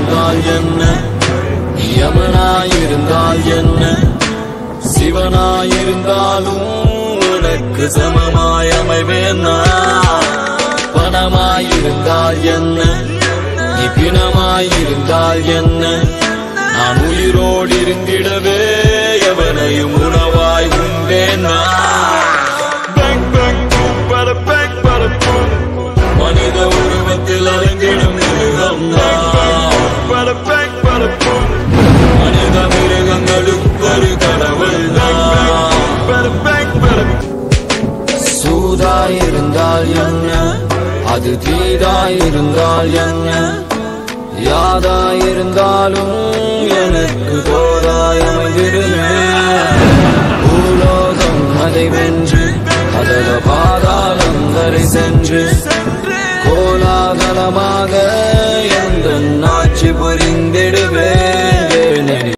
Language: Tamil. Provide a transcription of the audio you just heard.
இருந்தால் என்ன யமனாயிருந்தால் என்ன சிவனாயிருந்தாலும் உனக்கு சமமாய் அமைவேன் நான். பணமாயிருந்தால் என்ன நீ பிணமாயிருந்தால் என்ன நான் உயிரோடு இருந்திடவே எவனையும் உணவாய் உண்டேன் நான். Bang, bang, boom, bada, bang, bada, boom. மனித உருவத்தில் அலங்கிடும் மிருகம் நான். மனித மிருகங்களுக்கு ஒரு கடவுள் சூதாயிருந்தால் என்ன அது தீதாயிருந்தால் என்ன யாதாயிருந்தாலும் எனக்கு தோதாயமைவிடுமே பூலோகம் அதை வென்று அதல பாதாளம் வரை சென்று கோலாகலமாக